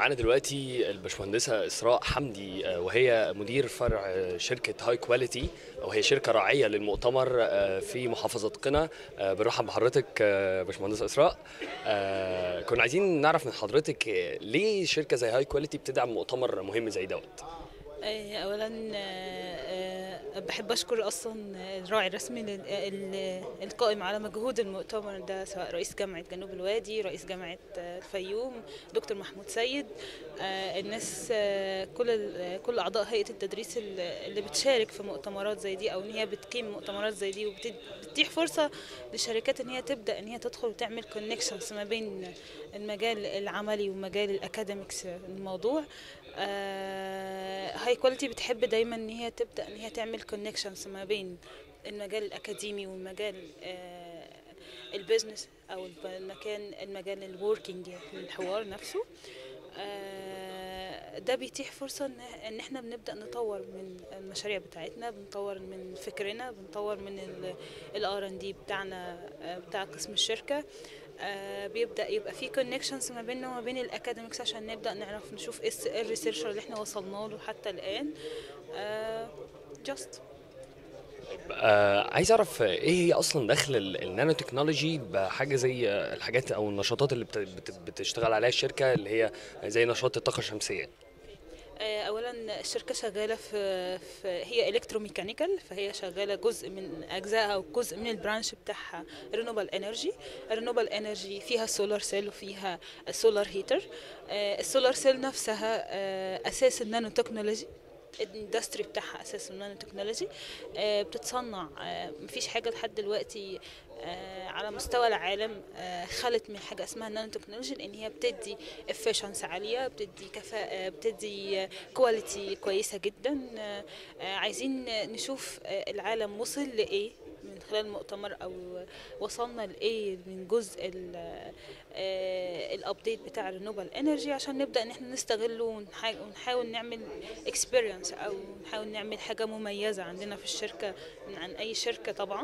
معانا دلوقتي الباشمهندسه اسراء حمدي آه، وهي مدير فرع آه، شركه هاي كواليتي وهي شركه راعيه للمؤتمر آه، في محافظه قنا آه، بنرحب بحضرتك آه، باشمهندسه اسراء آه، كنا عايزين نعرف من حضرتك آه، ليه شركه زي هاي كواليتي بتدعم مؤتمر مهم زي دوت آه، اولا آه، آه، بحب اشكر اصلا الراعي الرسمي لل- ال- القائم على مجهود المؤتمر ده سواء رئيس جامعه جنوب الوادي رئيس جامعه آه، الفيوم دكتور محمود سيد آه، الناس آه، كل ال- كل اعضاء هيئه التدريس ال- اللي بتشارك في مؤتمرات زي دي او ان هي بتقيم مؤتمرات زي دي وبتتيح فرصه للشركات ان هي تبدا ان هي تدخل وتعمل كونكشنز ما بين المجال العملي ومجال الاكاديميكس الموضوع هاي كواليتي بتحب دايما ان هي تبدا ان هي تعمل كونكشنز ما بين المجال الاكاديمي والمجال آه، البيزنس او الب- المكان المجال الوركينج الحوار نفسه آه، ده بيتيح فرصة ان إن احنا بنبدأ نطور من المشاريع بتاعتنا بنطور من فكرنا بنطور من الار ان دي بتاعنا آه، بتاع قسم الشركة آه، بيبدأ يبقى في كونكشنز ما بيننا وما بين الاكاديميكس عشان نبدأ نعرف نشوف ايه الس- إيه الريسيرشر اللي احنا وصلنا له حتى الآن جاست آه عايز اعرف آه، ايه هي اصلا دخل ال- النانو تكنولوجي بحاجه زي آه، الحاجات او النشاطات اللي بت- بت- بتشتغل عليها الشركه اللي هي زي نشاط الطاقه الشمسيه آه، اولا الشركه شغاله في, في هي الكتروميكانيكال فهي شغاله جزء من اجزائها او جزء من البرانش بتاعها رينوبل انرجي رينوبل انرجي فيها سولار سيل وفيها سولار هيتر السولار سيل نفسها آه، اساس النانو تكنولوجي الاندستري بتاعها اساس النانو تكنولوجي آه، بتتصنع آه، مفيش حاجه لحد دلوقتي آه، على مستوى العالم آه، خلت من حاجه اسمها النانو تكنولوجي لان هي بتدي افشنس عاليه بتدي كفاءه بتدي كواليتي كويسه جدا آه، آه، عايزين نشوف آه، العالم وصل لايه من خلال المؤتمر او وصلنا لايه من جزء الابديت بتاع الرينوبل انرجي عشان نبدا ان احنا نستغله ونحا- ونحاول نعمل اكسبيرينس او نحاول نعمل حاجه مميزه عندنا في الشركه من عن اي شركه طبعا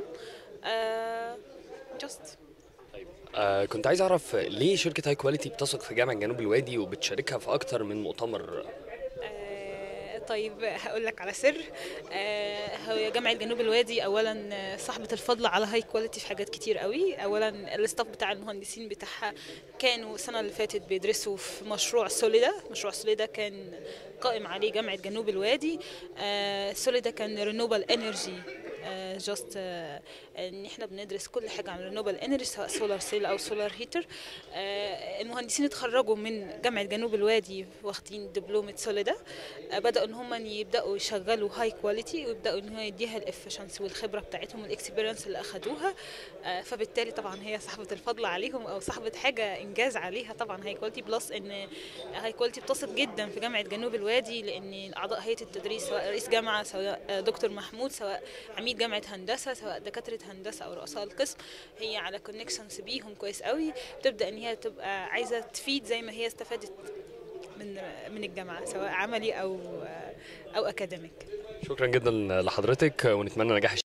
جاست آه كنت عايز اعرف آه، ليه شركه هاي كواليتي بتثق في جامعه جنوب الوادي وبتشاركها في اكتر من مؤتمر آه، طيب هقول لك على سر آه، هو جامعة جنوب الوادي أولا آه، صاحبة الفضل على هاي كواليتي في حاجات كتير قوي أولا الستاف بتاع المهندسين بتاعها كانوا السنة اللي فاتت بيدرسوا في مشروع سوليدا مشروع سوليدا كان قائم عليه جامعة جنوب الوادي آه، سوليدا كان رينوبل انرجي جاست ان احنا بندرس كل حاجه عن رينوبل انرجي سواء سولار سيل او سولار هيتر المهندسين اتخرجوا من جامعه جنوب الوادي واخدين دبلومه سوليدا آه، بداوا ان هم يبداوا يشغلوا هاي كواليتي ويبداوا ان هو يديها الافشنسي والخبره بتاعتهم والاكسبيرينس اللي اخدوها آه، فبالتالي طبعا هي صاحبه الفضل عليهم او صاحبه حاجه انجاز عليها طبعا هاي كواليتي بلس ان هاي كواليتي بتثق جدا في جامعه جنوب الوادي لان اعضاء هيئه التدريس سواء رئيس جامعه سواء آه، دكتور محمود سواء عميد جامعه هندسه سواء دكاتره هندسه او رؤساء القسم هي على كونكشنز بيهم كويس قوي بتبدا ان هي تبقى عايزه تفيد زي ما هي استفادت من من الجامعه سواء عملي او او اكاديميك شكرا جدا لحضرتك ونتمنى نجاح